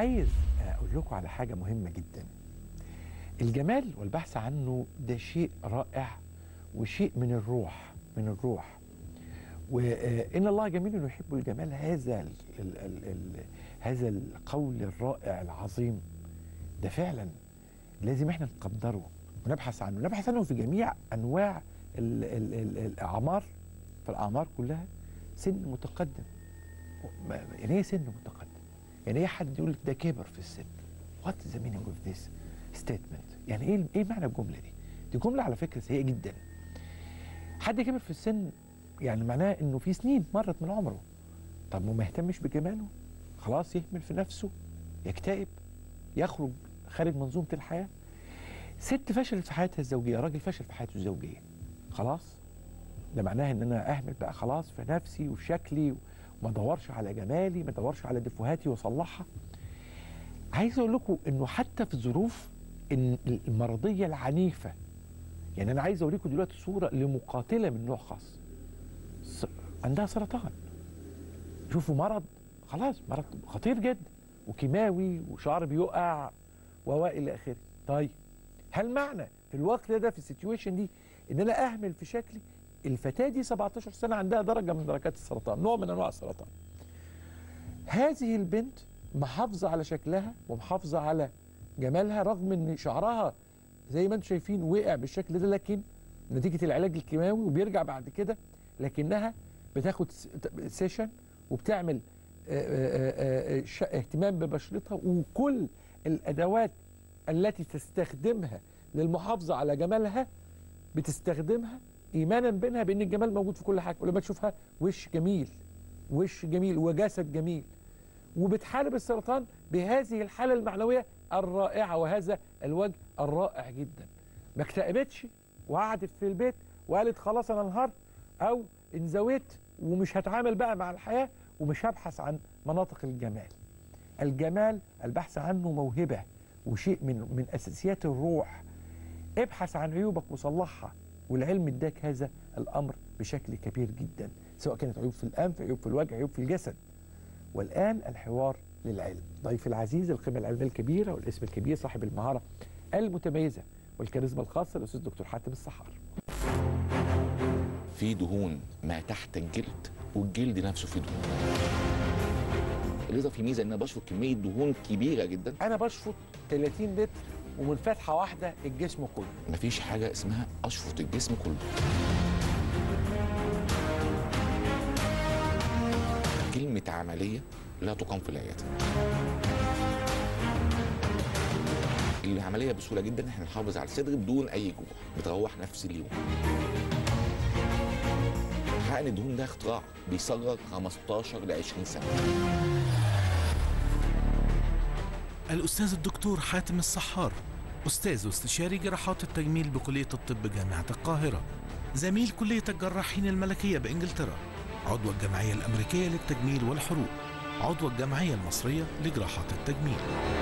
عايز اقول لكم على حاجه مهمه جدا الجمال والبحث عنه ده شيء رائع وشيء من الروح من الروح وان الله جميل يحب الجمال هذا ال ال ال ال هذا القول الرائع العظيم ده فعلا لازم احنا نقدره ونبحث عنه نبحث عنه في جميع انواع ال ال ال الاعمار في الاعمار كلها سن متقدم يعني ايه سن متقدم يعني ايه حد يقول لك ده كبر في السن وات ذا مينينج اوف ذيس ستيتمنت يعني ايه ايه معنى الجمله دي دي جمله على فكره سيئه جدا حد كبر في السن يعني معناه انه في سنين مرت من عمره طب وما يهتمش بجماله خلاص يهمل في نفسه يكتئب يخرج خارج منظومه الحياه ست فشلت في حياتها الزوجيه راجل فشل في حياته الزوجيه خلاص ده معناه ان انا اهمل بقى خلاص في نفسي وفي شكلي وما ادورش على جمالي ما ادورش على دفوهاتي واصلحها عايز اقول لكم انه حتى في الظروف المرضيه العنيفه يعني انا عايز اوريكم دلوقتي صوره لمقاتله من نوع خاص عندها سرطان شوفوا مرض خلاص مرض خطير جدا وكيماوي وشعر بيقع والى اخره طيب هل معنى في الوقت ده في السيتويشن دي ان انا اهمل في شكلي الفتاه دي 17 سنه عندها درجه من درجات السرطان نوع من انواع السرطان هذه البنت محافظه على شكلها ومحافظه على جمالها رغم ان شعرها زي ما انتم شايفين وقع بالشكل ده لكن نتيجه العلاج الكيماوي وبيرجع بعد كده لكنها بتاخد سيشن وبتعمل اهتمام ببشرتها وكل الادوات التي تستخدمها للمحافظه على جمالها بتستخدمها ايمانا بينها بان الجمال موجود في كل حاجه ولما تشوفها وش جميل وش جميل وجسد جميل وبتحارب السرطان بهذه الحاله المعنويه الرائعه وهذا الوجه الرائع جدا ما اكتئبتش وقعدت في البيت وقالت خلاص انا انهارت او انزويت ومش هتعامل بقى مع الحياه ومش هبحث عن مناطق الجمال الجمال البحث عنه موهبه وشيء من من اساسيات الروح ابحث عن عيوبك وصلحها والعلم اداك هذا الامر بشكل كبير جدا سواء كانت عيوب في الانف عيوب في الوجه عيوب في الجسد والان الحوار للعلم ضيف العزيز القيمه العلميه الكبيره والاسم الكبير صاحب المهاره المتميزه والكاريزما الخاصه الاستاذ دكتور حاتم السحار في دهون ما تحت الجلد والجلد نفسه فيه دهون الليزر في ميزه ان انا بشفط كميه دهون كبيره جدا انا بشفط 30 لتر ومن فتحه واحده الجسم كله مفيش حاجه اسمها اشفط الجسم كله كلمه عمليه لا تقام في العياده العمليه بسهوله جدا احنا نحافظ على الصدر بدون اي جروح بتروح نفس اليوم حقن الدهون ده اختراع بيصغر 15 ل 20 سنه الأستاذ الدكتور حاتم السحار أستاذ واستشاري جراحات التجميل بكلية الطب جامعة القاهرة زميل كلية الجراحين الملكية بإنجلترا عضو الجمعية الأمريكية للتجميل والحروق عضو الجمعية المصرية لجراحات التجميل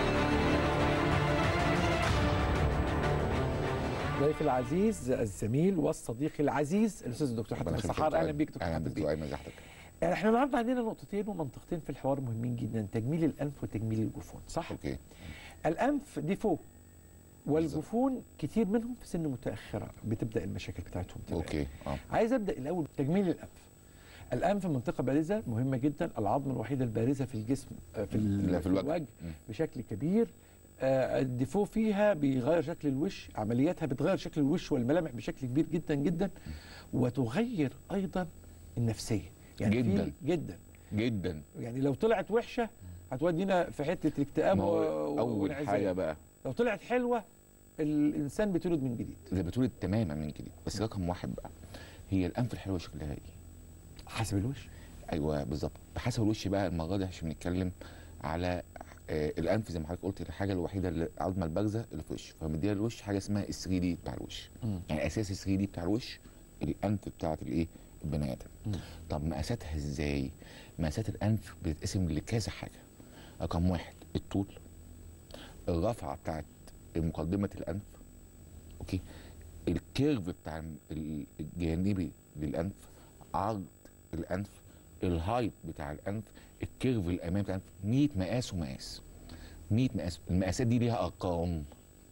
ضيف العزيز الزميل والصديق العزيز الاستاذ الدكتور حاتم السحار اهلا بيك دكتور اهلا حاتم بك دكتور ايمن حضرتك احنا النهارده عندنا نقطتين ومنطقتين في الحوار مهمين جدا تجميل الانف وتجميل الجفون صح اوكي الانف ديفو والجفون كتير منهم في سن متاخره بتبدا المشاكل بتاعتهم تبقى. اوكي اه عايز ابدا الاول بتجميل الانف الانف منطقه بارزه مهمه جدا العظمه الوحيده البارزه في الجسم آه، في, ال- لا، في الوجه. الوجه مم. بشكل كبير آه، الديفو فيها بيغير شكل الوش عملياتها بتغير شكل الوش والملامح بشكل كبير جدا جدا وتغير ايضا النفسيه يعني في- جداً. جدا جدا يعني لو طلعت وحشه هتودينا في حته اكتئاب ما هو و- اول وانعزال. حاجه بقى لو طلعت حلوه الانسان بيتولد من جديد اللي بتولد تماما من جديد بس رقم واحد بقى هي الانف الحلوه شكلها ايه؟ حسب الوش ايوه بالظبط بحسب الوش بقى المره دي عشان بنتكلم على آه الانف زي ما حضرتك قلت الحاجه الوحيده اللي العظمه البارزه اللي في الوش فمديها الوش حاجه اسمها ال 3 دي بتاع الوش مم. يعني اساس ال 3 دي بتاع الوش الانف بتاعت الايه البني ادم مم. طب مقاساتها ازاي مقاسات الانف بتتقسم لكذا حاجه رقم واحد الطول الرفعه بتاعت مقدمه الانف اوكي الكيرف بتاع ال- الجانبي للانف عرض الانف الهايت بتاع الانف الكيرف الامامي بتاع الانف 100 مقاس ومقاس 100 مقاس المقاسات دي ليها ارقام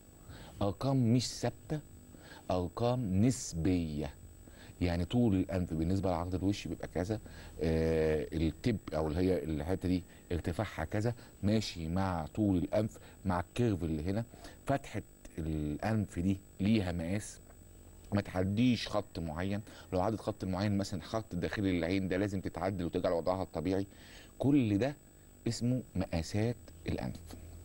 ارقام مش ثابته ارقام نسبيه يعني طول الانف بالنسبه لعرض الوش بيبقى كذا آه التب او اللي هي الحته دي ارتفاعها كذا ماشي مع طول الانف مع الكيرف اللي هنا فتحه الانف دي ليها مقاس ما تعديش خط معين لو عدت خط معين مثلا خط داخلي للعين ده لازم تتعدل وترجع لوضعها الطبيعي كل ده اسمه مقاسات الانف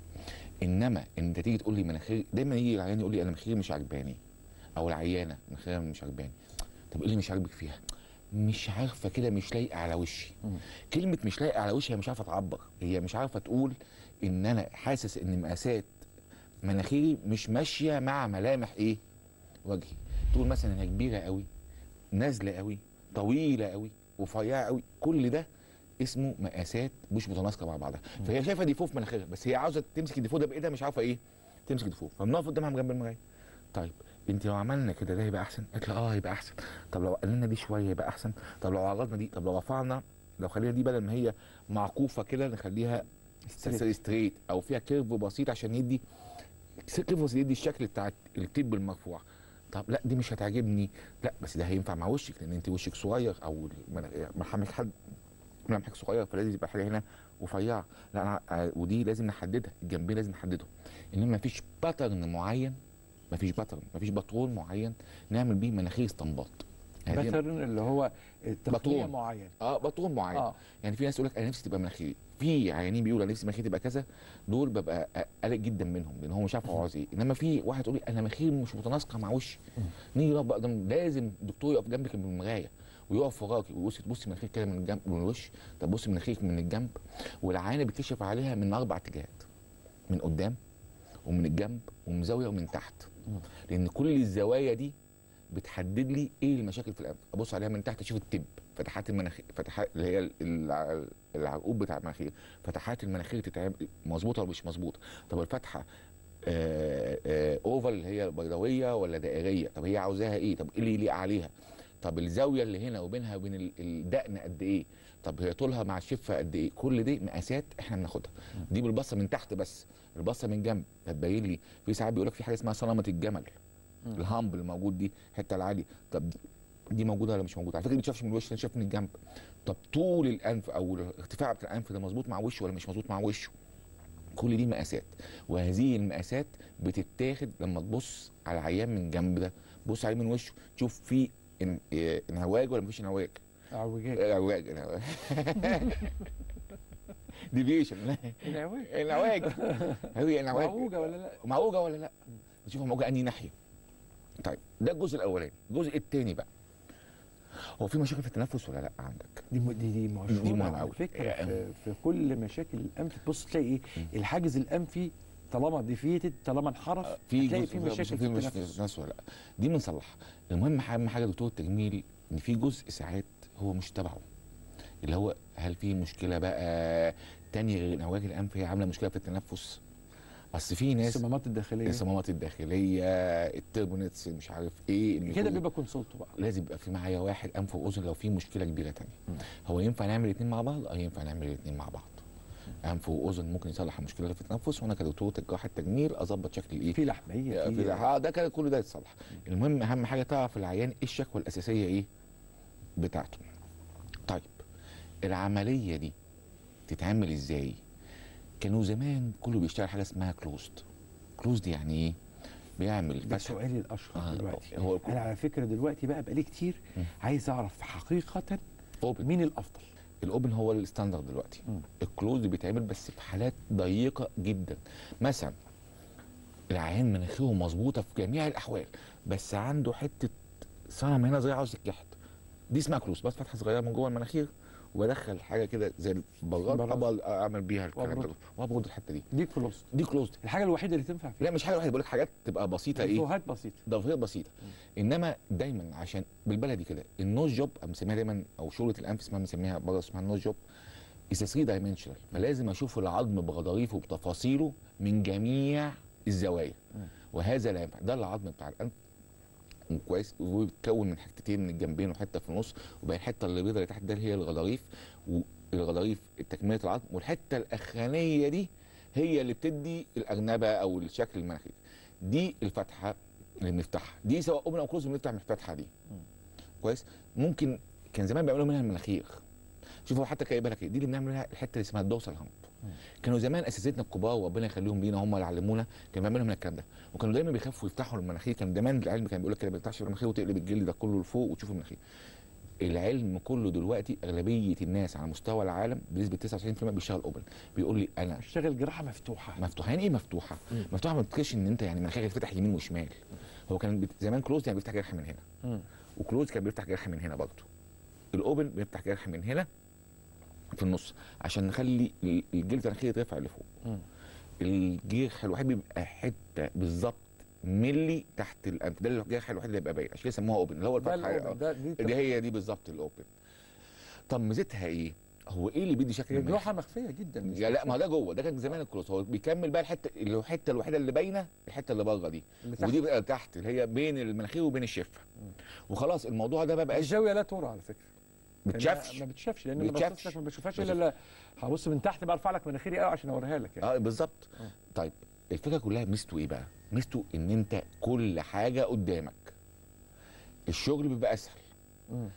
انما انت تيجي تقول لي مناخير دايما يجي العيان يقول لي انا مناخيري مش عجباني او العيانه مناخيرها مش عجباني طب ايه اللي مش عاجبك فيها مش عارفه كده مش لايقه على وشي كلمه مش لايقه على وشي هي مش عارفه تعبر هي مش عارفه تقول ان انا حاسس ان مقاسات مناخيري مش ماشيه مع ملامح ايه وجهي تقول مثلا انها كبيره قوي نازله قوي طويله قوي رفيعه قوي كل ده اسمه مقاسات مش متناسقه مع بعضها فهي شايفه ديفو في مناخيرها بس هي عاوزه تمسك الديفو ده بايدها مش عارفه ايه تمسك الديفو فبنقف قدامها جنب المرايه طيب انت لو عملنا كده ده يبقى احسن قالت لي اه يبقى احسن طب لو قللنا دي شويه يبقى احسن طب لو عرضنا دي طب لو رفعنا لو خلينا دي بدل ما هي معكوفه كده نخليها ستريت. ستريت او فيها كيرف بسيط عشان يدي كيرف بسيط يدي الشكل بتاع التب المرفوع طب لا دي مش هتعجبني لا بس ده هينفع مع وشك لان انت وشك صغير او المن- ملامحك حد ملامحك صغير فلازم يبقى حاجه هنا رفيعه لا انا آه، ودي لازم نحددها الجنبين لازم نحددهم انما مفيش باترن معين مفيش باترن مفيش باترون معين نعمل بيه مناخير استنباط هذه- باترن اللي هو تقنيه باترون. معين اه باترون معين اه آه. يعني في ناس يقول لك انا نفسي تبقى مناخيري في عيانين بيقولوا انا نفسي مناخيري تبقى كذا دول ببقى قلق جدا منهم لان هو مش عارف هو عاوز ايه انما في واحد يقول لي انا مناخيري مش متناسقه مع وشي نيجي نقف بقى قدام لازم الدكتور يقف جنبك من المرايه ويقف وراكي ويبص تبصي مناخيرك كده من الجنب من الوش طب بصي مناخيرك من الجنب والعينه بيكتشف عليها من اربع اتجاهات من قدام ومن الجنب ومن زاويه ومن تحت لان كل الزوايا دي بتحدد لي ايه المشاكل في الانف ابص عليها من تحت اشوف التب فتحات المناخير فتحات اللي هي الع- العرقوب بتاع المناخير فتحات المناخير تتعمل مظبوطه ولا مش مظبوطه طب الفتحه آه، آه، اوفال اللي هي بيضاويه ولا دائريه طب هي عاوزاها ايه طب ايه اللي يليق عليها طب الزاويه اللي هنا وبينها وبين ال- الدقن قد ايه طب هي طولها مع الشفه قد ايه كل دي مقاسات احنا بناخدها دي بالبصه من تحت بس البصه من جنب هتبين لي في ساعات بيقول لك في حاجه اسمها صنمه الجمل الهامب اللي موجود دي الحته العاليه طب دي موجوده ولا مش موجوده على فكره ما بتشافش من الوش تشاف من الجنب طب طول الانف او الارتفاع بتاع الانف ده مظبوط مع وشه ولا مش مظبوط مع وشه كل دي مقاسات وهذه المقاسات بتتاخد لما تبص على العيان من جنب ده بص عليه من وشه تشوف في ان- إيه، انهواج ولا مفيش انهواج اعوجاج انهواج انهواج ديفيشن العواج انهواج هي انهواج معوجه ولا لا معوجه ولا لا نشوف معوجه انهي ناحيه طيب ده الجزء الاولاني الجزء الثاني بقى هو في مشاكل في التنفس ولا لا عندك دي م- دي دي مشهوره مهمة على أوي. فكره يعني- في, في كل مشاكل الانف تبص تلاقي ايه الحاجز الانفي طالما ديفيتد طالما انحرف في هتلاقي جزء في مشاكل في في مش- التنفس التنفس ولا لا دي بنصلحها المهم اهم حاجه دكتور التجميل ان في جزء ساعات هو مش تبعه اللي هو هل في مشكله بقى تانية غير انهواج الانف هي عامله مشكله في التنفس اصل في ناس الصمامات الداخليه الصمامات الداخليه التربونتس مش عارف ايه كده الميكرو- بيبقى كونسولت بقى لازم يبقى في معايا واحد انف واذن لو في مشكله كبيره تانية هو ينفع نعمل الاثنين مع بعض اه ينفع نعمل الاثنين مع بعض انف واذن ممكن يصلح المشكله اللي في التنفس وانا كدكتور جراحه التجميل اظبط شكل الايه في لحميه في في اه ده كده كل ده يتصلح المهم اهم حاجه تعرف العيان ايه الشكوى الاساسيه ايه بتاعته طيب العمليه دي تتعمل ازاي كانوا زمان كله بيشتغل حاجه اسمها كلوزد كلوزد يعني ايه بيعمل ده فتحه سؤالي الاشهر آه، دلوقتي هو انا على فكره دلوقتي بقى بقالي كتير مم. عايز اعرف حقيقه اوبن مين الافضل الاوبن هو الستاندرد دلوقتي مم. الكلوز بيتعمل بس في حالات ضيقه جدا مثلا العيان مناخيره مظبوطه في جميع الاحوال بس عنده حته صنم هنا زي عاوز الكحت دي اسمها كلوز بس فتحه صغيره من جوه المناخير وادخل حاجه كده زي البراد براد. أبقى اعمل بيها الكلام ده وأبرد. وابرد الحته دي دي كلوزد دي كلوزد الحاجه الوحيده اللي تنفع فيها لا مش حاجه واحده بقول لك حاجات تبقى بسيطه ايه فيديوهات بسيطه ضفيرات بسيطه انما دايما عشان بالبلدي كده النوز جوب أنا مسميها دايما او شغله الانف اسمها مسميها بره اسمها النوز جوب از 3 دايمنشنال فلازم اشوف العظم بغضاريفه وبتفاصيله من جميع الزوايا وهذا لا ينفع ده العظم بتاع الانف كويس وبيتكون من حتتين من الجنبين وحته في النص وبقى الحته اللي بيضه اللي تحت ده هي الغضاريف والغضاريف تكمله العظم والحته الاخرانيه دي هي اللي بتدي الاجنبه او الشكل المناخيري دي الفتحه اللي بنفتحها دي سواء اوبن او كلوز بنفتح من الفتحه دي كويس ممكن كان زمان بيعملوا منها المناخير شوفوا حتى كاي بالك إيه، دي اللي بنعمل منها الحته اللي اسمها الدوسه الهامب كانوا زمان اساتذتنا الكبار وربنا يخليهم لينا هم اللي علمونا كانوا بيعملوا من الكلام ده وكانوا دايما بيخافوا يفتحوا المناخير كان زمان العلم كان بيقول لك كده ما تفتحش المناخير وتقلب الجلد ده كله لفوق وتشوف المناخير العلم كله دلوقتي اغلبيه الناس على مستوى العالم بنسبه 99% بيشتغل اوبن بيقول لي انا اشتغل جراحه مفتوحه مفتوحه يعني ايه مفتوحه؟ مم. مفتوحه ما بتتكش ان انت يعني مناخيرك يتفتح يمين وشمال هو كان بت- زمان كلوز يعني بيفتح جرح من هنا مم. وكلوز كان بيفتح جرح من هنا برضه الاوبن بيفتح جرح من هنا في النص عشان نخلي ال- الجلد الانخيري يترفع لفوق مم. الجرح الوحيد بيبقى حته بالظبط ملي تحت الانف ده الجرح الوحيد اللي بيبقى باين عشان كده سموها اوبن اللي هو ده الفتحه الأوبن، ده دي دي هي دي بالظبط الاوبن طب ميزتها ايه؟ هو ايه اللي بيدي شكل هي المناخ؟ جراحه مخفيه جدا مش يا لا ما هو ده جوه ده كان زمان الكروس هو بيكمل بقى الحته الحته الوحيده اللي باينه الحته اللي بره دي اللي تحت. ودي بقى تحت اللي هي بين المناخير وبين الشفه وخلاص الموضوع ده ما بقاش الزاويه لا ترى على فكره بتشافش ما بتشافش لان ما بتشافش. بصيتش ما بشوفهاش الا لا هبص من تحت برفع لك مناخيري قوي عشان اوريها لك يعني اه بالظبط آه. طيب الفكره كلها ميزته ايه بقى؟ ميزته ان انت كل حاجه قدامك الشغل بيبقى اسهل مم.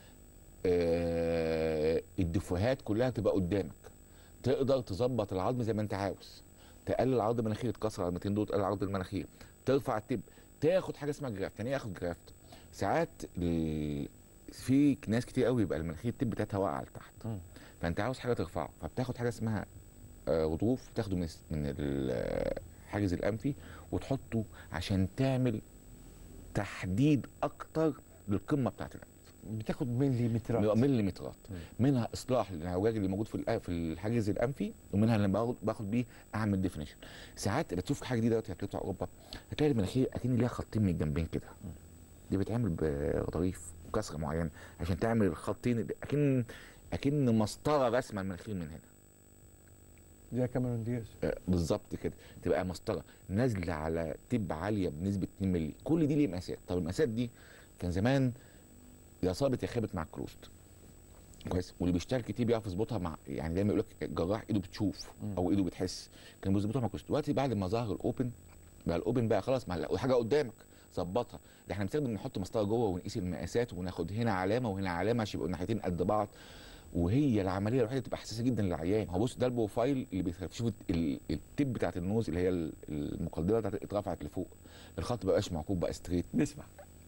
آه الدفوهات كلها تبقى قدامك تقدر تظبط العظم زي ما انت عاوز تقلل عرض المناخير تكسر عظمتين دول تقلل عرض المناخير ترفع التب تاخد حاجه اسمها جرافت يعني ايه اخد جرافت ساعات ال... في ناس كتير قوي يبقى المناخير التب بتاعتها واقعه لتحت مم. فانت عاوز حاجه ترفعه فبتاخد حاجه اسمها آه، غضروف تاخده من الس- من الحاجز الانفي وتحطه عشان تعمل تحديد اكتر للقمه بتاعت الانف بتاخد مليمترات بيبقى مليمترات مم. منها اصلاح للعوجاج اللي موجود في الأ- في الحاجز الانفي ومنها اللي باخد باخد بيه اعمل ديفينيشن ساعات بتشوف حاجه جديده دلوقتي هتلاقيها بتاع اوروبا هتلاقي المناخير اكن ليها خطين من الجنبين كده دي بتعمل بغضاريف وكسره معينه عشان تعمل الخطين اللي- اكن اكن مسطره رسمه المناخير من هنا زي كاميرون دياز آه، بالظبط كده تبقى مسطره نازله على تب عاليه بنسبه 2 مللي كل دي ليه مقاسات طب المقاسات دي كان زمان يا صابت يا خابت مع الكروست كويس واللي بيشتغل كتير بيعرف يظبطها مع يعني دايما يقول لك الجراح ايده بتشوف مم. او ايده بتحس كان بيظبطها مع الكروست دلوقتي بعد ما ظهر الاوبن بقى الاوبن بقى خلاص ما حاجه قدامك ظبطها ده احنا بنستخدم نحط مسطره جوه ونقيس المقاسات وناخد هنا علامه وهنا علامه عشان يبقوا الناحيتين قد بعض وهي العمليه الوحيده اللي تبقى حساسه جدا للعيان هو بص ده البروفايل اللي بيخاف شوف ال- التب بتاعت النوز اللي هي ال- المقدمه بتاعت اترفعت لفوق الخط ما بقاش معكوب بقى ستريت نسمع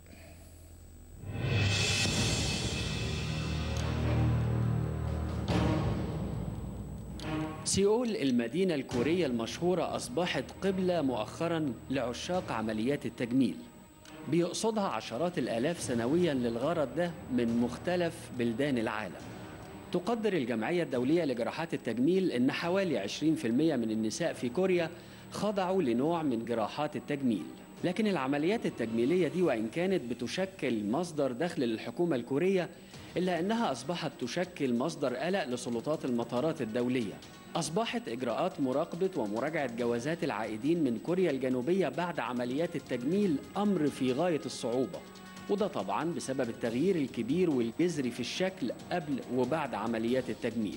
سيول المدينة الكورية المشهورة أصبحت قبلة مؤخرا لعشاق عمليات التجميل بيقصدها عشرات الآلاف سنويا للغرض ده من مختلف بلدان العالم تقدر الجمعية الدولية لجراحات التجميل أن حوالي 20% من النساء في كوريا خضعوا لنوع من جراحات التجميل لكن العمليات التجميلية دي وإن كانت بتشكل مصدر دخل للحكومة الكورية إلا أنها أصبحت تشكل مصدر قلق لسلطات المطارات الدولية أصبحت إجراءات مراقبة ومراجعة جوازات العائدين من كوريا الجنوبية بعد عمليات التجميل أمر في غاية الصعوبة وده طبعا بسبب التغيير الكبير والجذري في الشكل قبل وبعد عمليات التجميل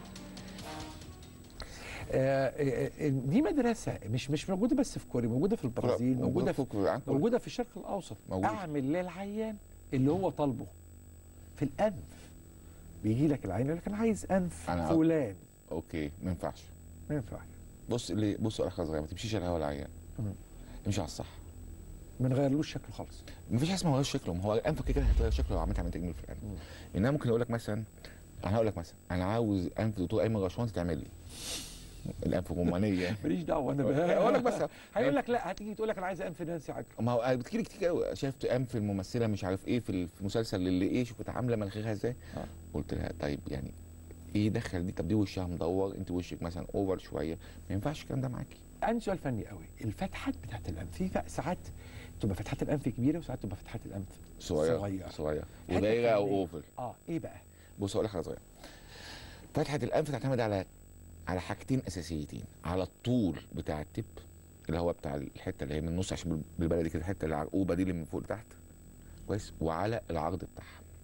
آه، آه، آه، دي مدرسه مش مش موجوده بس في كوريا موجوده في البرازيل موجوده في موجوده في الشرق الاوسط موجودة. اعمل للعيان اللي هو طالبه في الانف بيجي لك العيان يقول لك انا عايز انف أنا- فلان اوكي ما ينفعش ما ينفعش بص اللي بص على حاجه صغيره ما تمشيش على الهوا العيان مم. امشي على الصح ما نغيرلوش شكله خالص ما فيش حاجه اسمها غير شكله ما هو انفك كده هيتغير شكله لو عملت عمليه تجميل في الانف انما ممكن اقول لك مثلا انا هقول لك مثلا انا عاوز انف دكتور ايمن رشوان تعمل لي الانف الرومانيه ماليش دعوه انا اقول لك بس هيقول لك لا هتيجي تقول لك انا عايز انف نانسي عجرم ما هو بتجيلي كتير قوي شفت انف الممثله مش عارف ايه في ال- في مسلسل اللي ايه شوفت عامله مناخيرها ازاي آه. قلت لها طيب يعني ايه دخل دي طب دي وشها مدور انت وشك مثلا اوفر شويه ما ينفعش الكلام ده معاكي عندي سؤال فني قوي الفتحات بتاعت الانف في ف- ساعات تبقى فتحات الانف كبيره وساعات تبقى فتحات الانف صغيره صغيرة. صغيره حاجة ودايره او فنية. اوفر اه ايه بقى بص اقول لك حاجه صغيره فتحه الانف تعتمد على على حاجتين اساسيتين على الطول بتاع التب اللي هو بتاع الحته اللي هي من النص عشان بالبلدي كده الحته العرقوبه دي اللي من فوق لتحت كويس وعلى العرض بتاعها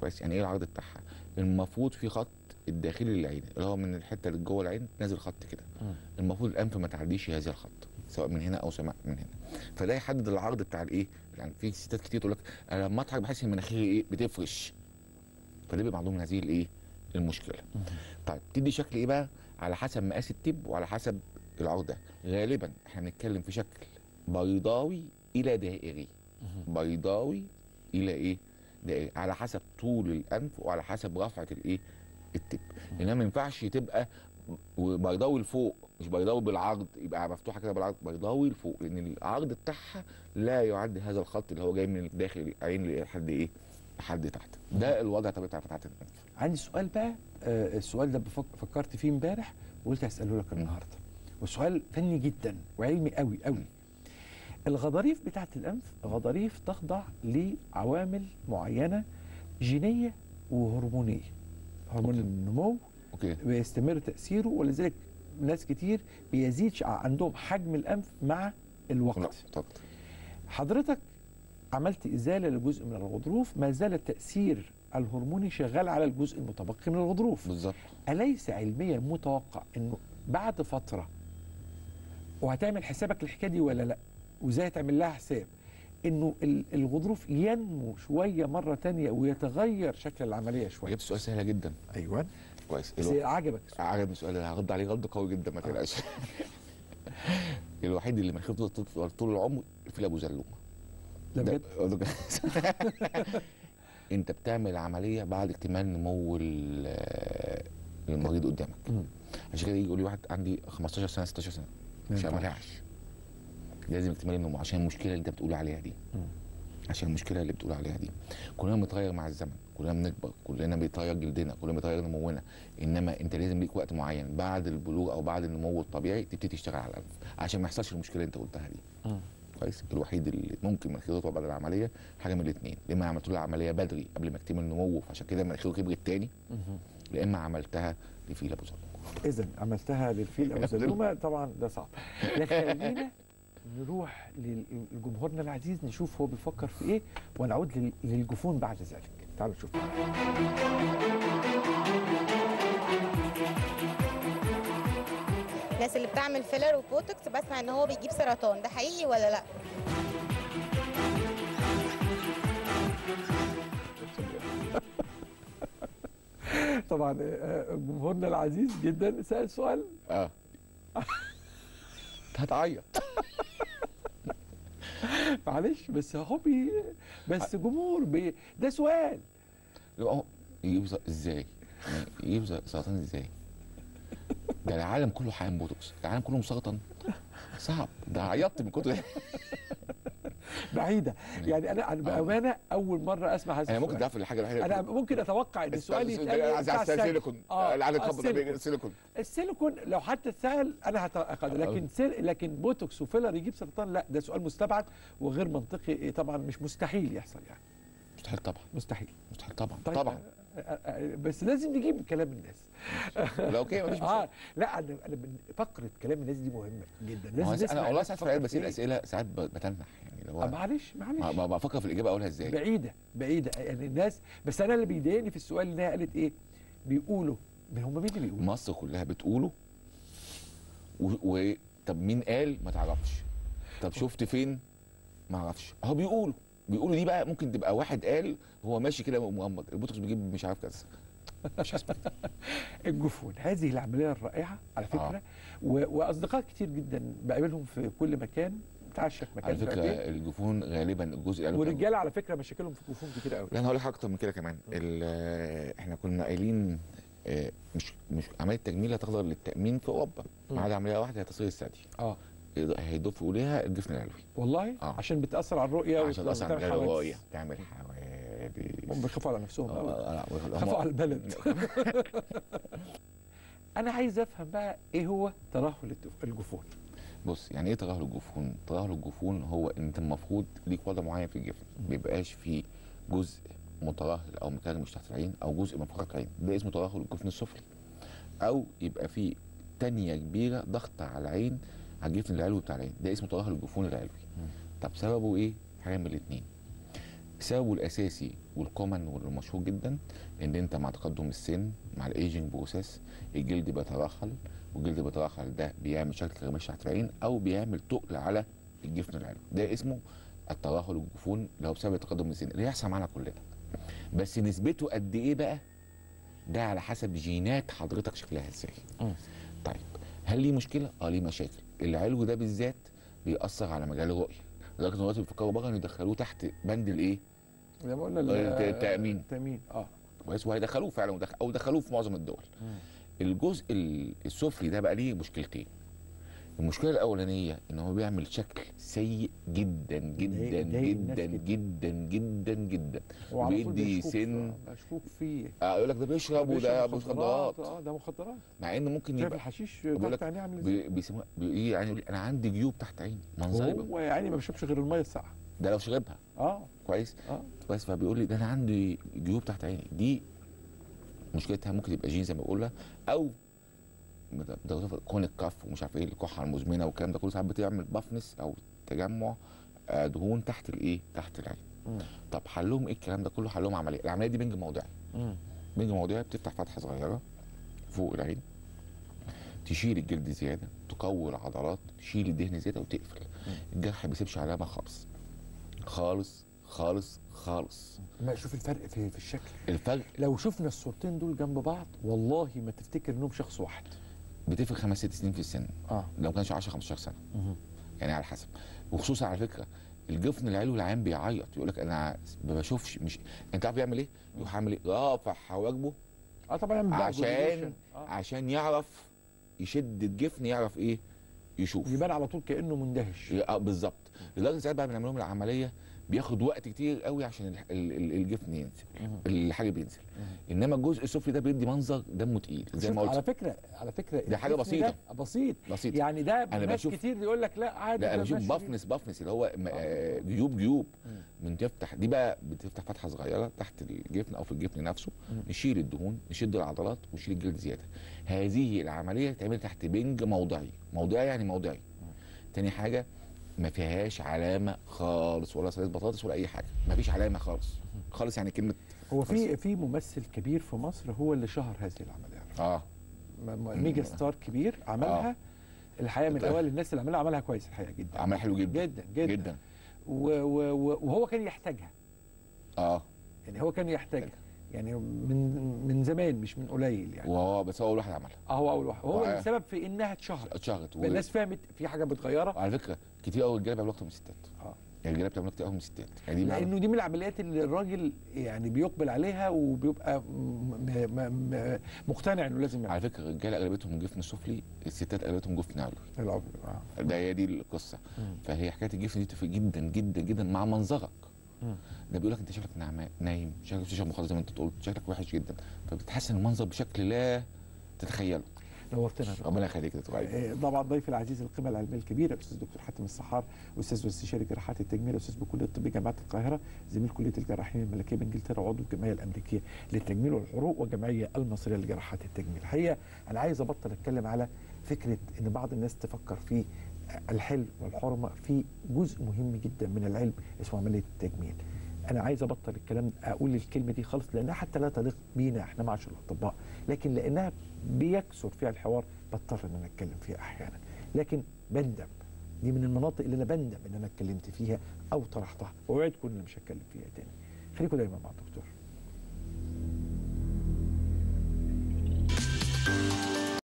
كويس يعني ايه العرض بتاعها المفروض في خط الداخلي للعين اللي هو من الحته اللي جوه العين نازل خط كده مم. المفروض الانف ما تعديش هذا الخط سواء من هنا او سواء من هنا فده يحدد العرض بتاع الايه يعني في ستات كتير تقول لك انا لما اضحك بحس ان مناخيري ايه بتفرش فده بيبقى عندهم هذه الايه المشكله طيب تدي شكل ايه بقى على حسب مقاس التب وعلى حسب العرض ده غالبا احنا بنتكلم في شكل بيضاوي الى دائري بيضاوي الى ايه دائري على حسب طول الانف وعلى حسب رفعه الايه التب لانها ما ينفعش تبقى بيضاوي لفوق مش بيضاوي بالعرض يبقى مفتوحه كده بالعرض بيضاوي لفوق لان العرض بتاعها لا يعد هذا الخط اللي هو جاي من داخل العين لحد ايه لحد تحت ده الوضع طبيعي بتاع فتحه الانف عندي سؤال بقى آه السؤال ده بفك- فكرت فيه امبارح وقلت هساله لك النهارده وسؤال فني جدا وعلمي قوي قوي الغضاريف بتاعت الانف غضاريف تخضع لعوامل معينه جينيه وهرمونيه هرمون النمو اوكي بيستمر تاثيره ولذلك ناس كتير بيزيد شع- عندهم حجم الانف مع لا الوقت طبعا حضرتك عملت ازاله لجزء من الغضروف ما زال التاثير الهرموني شغال على الجزء المتبقي من الغضروف بالظبط أليس علميا متوقع إنه بعد فترة وهتعمل حسابك الحكاية دي ولا لأ؟ وإزاي هتعمل لها حساب؟ إنه ال- الغضروف ينمو شوية مرة تانية ويتغير شكل العملية شوية. جبت سؤال سهل جدا أيوه كويس بس الو... عجبك السؤال. عجبني السؤال ده هرد عليه رد قوي جدا ما تقلقش الوحيد اللي مناخيره طول, طول, طول العمر الفيل ابو زلومه ده ده- بجد انت بتعمل عمليه بعد اكتمال نمو ال- المريض قدامك مم. عشان كده يجي يقول لي واحد عندي 15 سنه 16 سنه ما مش ينفعش. هعملهاش لازم اكتمال النمو عشان المشكله اللي انت بتقول عليها دي مم. عشان المشكله اللي بتقول عليها دي كلنا بنتغير مع الزمن كلنا بنكبر كلنا بيتغير جلدنا كلنا بيتغير نمونا انما انت لازم ليك وقت معين بعد البلوغ او بعد النمو الطبيعي تبتدي تشتغل على الانف عشان ما يحصلش المشكله اللي انت قلتها دي مم. كويس الوحيد اللي ممكن مناخيره تطلع بعد العمليه حاجه من الاثنين يا اما عملت له العمليه بدري قبل ما يكتمل نموه فعشان كده مناخيره كبرت تاني مهم. يا اما عملتها لفيل ابو زلمه إذا عملتها للفيل أو زلومة طبعا ده صعب. لكن خلينا نروح لجمهورنا العزيز نشوف هو بيفكر في إيه ونعود لل- للجفون بعد ذلك. تعالوا نشوف. الناس اللي بتعمل فيلر وبوتوكس بسمع ان هو بيجيب سرطان ده حقيقي ولا لا طبعا آه، جمهورنا العزيز جدا سأل سؤال اه هتعيط معلش بس هو بي بس جمهور بي ده سؤال لو هو يجيب ز- ازاي؟ يعني يجيب ز- سرطان ازاي؟ ده العالم كله حقن بوتوكس، العالم كله مسرطن صعب ده عيطت من كتر بعيده يعني انا انا بامانه اول مره اسمع هذا انا ممكن السؤال. تعرف الحاجه الوحيده انا ممكن اتوقع ان السؤال يتقال عايز بتاع عايز سيليكون آه، العالم آه، كله السيليكون. سيليكون السيليكون لو حتى اتسال انا هتقد لكن سيل لكن بوتوكس وفيلر يجيب سرطان لا ده سؤال مستبعد وغير منطقي طبعا مش مستحيل يحصل يعني مستحيل طبعا مستحيل مستحيل طبعا طيب طبعا آه، آه، آه، بس لازم نجيب كلام الناس لو اوكي مفيش اه مشكله لا انا انا بن- فقره كلام الناس دي مهمه جدا ما هو لازم انا نسمع والله الناس ساعات في تفكر العيال بسيل إيه. اسئله ساعات ب- بتنح يعني اللي آه، هو معلش معلش ما- ما بفكر في الاجابه اقولها ازاي بعيده بعيده يعني الناس بس انا اللي بيضايقني في السؤال انها قالت ايه بيقولوا هم مين اللي بيقولوا مصر كلها بتقوله و... و... طب مين قال ما تعرفش طب شفت فين ما اعرفش هو بيقولوا بيقولوا دي بقى ممكن تبقى واحد قال هو ماشي كده مغمض البوتوكس بيجيب مش عارف كذا مش هسمع الجفون هذه العمليه الرائعه على فكره آه. و... واصدقاء كتير جدا بقابلهم في كل مكان بتعشى في مكان على مش عارف فكره إيه. الجفون غالبا الجزء اللي ورجاله على فكره مشاكلهم في الجفون كتير قوي لا انا هقول لك حاجه اكتر من كده كمان ال- احنا كنا قايلين آه، مش مش عمليه تجميل هتخضر للتامين في اوروبا ما عدا عمليه واحده هي تصوير الثدي اه هيضيفوا اليها الجفن العلوي والله آه. عشان بتاثر على الرؤيه عشان اصلا وبتعمل عندها حوادث. رؤيه تعمل حوادث هم بيخافوا على نفسهم قوي آه، لا، هم- خافوا على البلد انا عايز افهم بقى ايه هو ترهل التف- الجفون بص يعني ايه ترهل الجفون؟ ترهل الجفون هو ان انت المفروض ليك وضع معين في الجفن ما بيبقاش فيه جزء مترهل او مكان مش تحت العين او جزء من فقط العين ده اسمه ترهل الجفن السفلي او يبقى فيه تانية كبيره ضغط على العين على الجفن العلوي بتاع العين ده اسمه ترهل الجفون العلوي طب سببه ايه؟ حاجه من الاثنين سببه الاساسي والكومن والمشهور جدا ان انت مع تقدم السن مع الايجنج بروسيس الجلد بيترهل والجلد بيترهل ده بيعمل شكل كرمش تحت العين او بيعمل تقل على الجفن العلوي ده اسمه الترهل الجفون اللي هو بسبب تقدم السن اللي يحصل معانا كلنا بس نسبته قد ايه بقى ده على حسب جينات حضرتك شكلها ازاي مم. طيب هل ليه مشكله اه ليه مشاكل العلو ده بالذات بيأثر على مجال الرؤيه لدرجه ان دلوقتي بيفكروا بقى ان يدخلوه تحت بند الايه زي ما قلنا الت- ال- التأمين. التأمين اه كويس وهيدخلوه فعلا ودخ- او دخلوه في معظم الدول الجزء ال- السفلي ده بقى ليه مشكلتين المشكله الاولانيه ان هو بيعمل شكل سيء جدا جدا يضايق الناس جدا جدا. جدا جدا جدا وعلى طول بيدي مشكوك سن في- مشكوك فيه آه، يقول لك ده بيشرب وده بيشرب مخدرات اه ده مخدرات مع ان ممكن شايف يبقى الحشيش بيقول تحت لك عينيه عامل ازاي بي- بيسموها بي- ايه يعني يقول لي انا عندي جيوب تحت عيني منظري بقى. هو يعني ما بيشربش غير الميه الساقعه ده لو شربها اه كويس اه كويس فبيقول لي ده انا عندي جيوب تحت عيني دي مشكلتها ممكن تبقى جين زي ما بقول لها او بت- بت- كون الكف ومش عارف ايه الكحه المزمنه والكلام ده كله ساعات بتعمل بافنس او تجمع آه، دهون تحت الايه تحت العين مم. طب حلهم ايه الكلام ده كله حلهم عمليه العمليه دي بنج موضعي مم. بنج موضعي بتفتح فتحه صغيره فوق العين تشيل الجلد زياده تقوي العضلات تشيل الدهن زياده وتقفل الجرح ما بيسيبش علامه خالص خالص خالص خالص ما شوف الفرق في في الشكل الفرق لو شفنا الصورتين دول جنب بعض والله ما تفتكر انهم شخص واحد بتفرق خمس ست سنين في السن اه لو ما كانش 10 15 سنه مهم. يعني على حسب وخصوصا على فكره الجفن العلوي العام بيعيط يقول لك انا ما بشوفش مش انت عارف يعمل ايه؟ يروح عامل ايه؟ رافع حواجبه اه طبعا يعمل بقى عشان جلوكوشن. آه. عشان يعرف يشد الجفن يعرف ايه؟ يشوف يبان على طول كانه مندهش اه بالظبط لدرجه ساعات بعد ما نعمل لهم العمليه بياخد وقت كتير قوي عشان ال- ال- ال- الجفن ينزل مهم. الحاجه بينزل انما الجزء السفلي ده بيدي منظر دمه تقيل زي شوف ما على قلت فكره على فكره دي حاجة الجسم بسيطة. ده بسيط بسيط يعني ده أنا ناس بشوف- كتير يقول لك لا عادي لا انا ده بشوف ماشي بافنس بافنس اللي هو م- آه، جيوب جيوب من تفتح دي بقى بتفتح فتحه صغيره تحت الجفن او في الجفن نفسه نشيل الدهون نشد العضلات ونشيل الجلد زياده هذه العمليه تعمل تحت بنج موضعي موضعي يعني موضعي تاني حاجه ما فيهاش علامه خالص ولا صينيه بطاطس ولا اي حاجه ما فيش علامه خالص خالص يعني كلمه هو في في ممثل كبير في مصر هو اللي شهر هذه العمليه اه م- م- ميجا ستار كبير عملها الحقيقه من ده- اوائل الناس اللي عملها عملها كويس الحقيقه جدا عمل حلو جدا جدا جدا, جدا و و و وهو كان يحتاجها اه يعني هو كان يحتاجها يعني من من زمان مش من قليل يعني وهو بس هو اول واحد عملها اه هو اول واحد هو وع- السبب في انها اتشهرت اتشهرت و- الناس فهمت في حاجه متغيره وعلى فكره كتير قوي رجاله بيعملوا اكتر من الستات اه الرجاله بتعمل كتير قوي من الستات يعني دي بقى- لانه دي من العمليات اللي الراجل يعني بيقبل عليها وبيبقى م- م- م- مقتنع انه لازم يعمل على فكره الرجاله اغلبيتهم جفن سفلي الستات اغلبيتهم جفن علوي العب- آه. ده هي دي القصه مم. فهي حكايه الجفن دي تفرق جدا جدا جدا مع منظرك مم. ده بيقول لك انت شكلك نعم نايم شكلك بتشرب مخدرات زي ما انت قلت شكلك وحش جدا فبتحسن المنظر بشكل لا تتخيله نورتنا يا دكتور. ربنا يخليك يا دكتور أيمن. آه، طبعا ضيفي العزيز القيمه العلميه الكبيره الاستاذ دكتور حاتم السحار استاذ واستشاري جراحات التجميل استاذ بكليه الطب جامعه القاهره زميل كليه الجراحين الملكيه بانجلترا وعضو الجمعيه الامريكيه للتجميل والحروق والجمعيه المصريه لجراحات التجميل الحقيقه انا عايز ابطل اتكلم على فكره ان بعض الناس تفكر في الحل والحرمه في جزء مهم جدا من العلم اسمه عمليه التجميل انا عايز ابطل الكلام اقول الكلمه دي خالص لانها حتى لا تليق بينا احنا معشر الاطباء لكن لانها بيكثر فيها الحوار بضطر ان انا اتكلم فيها احيانا لكن بندم دي من المناطق اللي انا بندم ان انا اتكلمت فيها او طرحتها واوعدكم ان أنا مش هتكلم فيها تاني خليكم دايما مع الدكتور